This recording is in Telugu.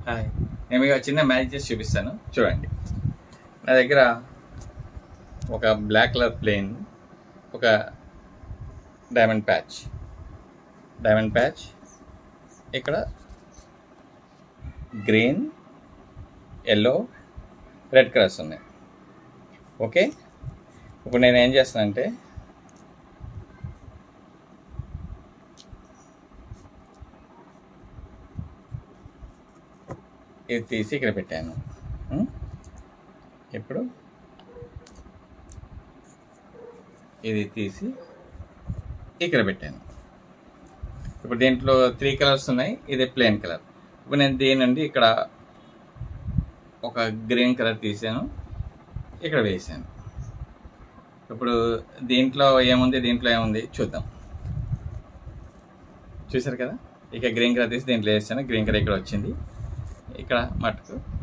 హాయ్ నేను మీకు చిన్న మ్యాజిక్ చేసి చూపిస్తాను చూడండి నా దగ్గర ఒక బ్లాక్ కలర్ ప్లేన్ ఒక డైమండ్ ప్యాచ్ డైమండ్ ప్యాచ్ ఇక్కడ గ్రీన్ ఎల్లో రెడ్ కలర్స్ ఉన్నాయి ఓకే ఇప్పుడు నేను ఏం చేస్తానంటే ఇది తీసి ఇక్కడ పెట్టాను ఉం? ఇప్పుడు ఇది తీసి ఇక్కడ పెట్టాను ఇప్పుడు దీంట్లో త్రీ కలర్స్ ఉన్నాయి ఇది ప్లెయిన్ కలర్ ఇప్పుడు నేను దీని నుండి ఇక్కడ ఒక గ్రీన్ కలర్ తీసాను ఇక్కడ వేసాను ఇప్పుడు దీంట్లో ఏముంది దీంట్లో ఏముంది చూద్దాం చూసారు కదా ఇక గ్రీన్ కలర్ తీసి దీంట్లో వేసాను గ్రీన్ కలర్ ఇక్కడ వచ్చింది ఇక్కడ మటుకు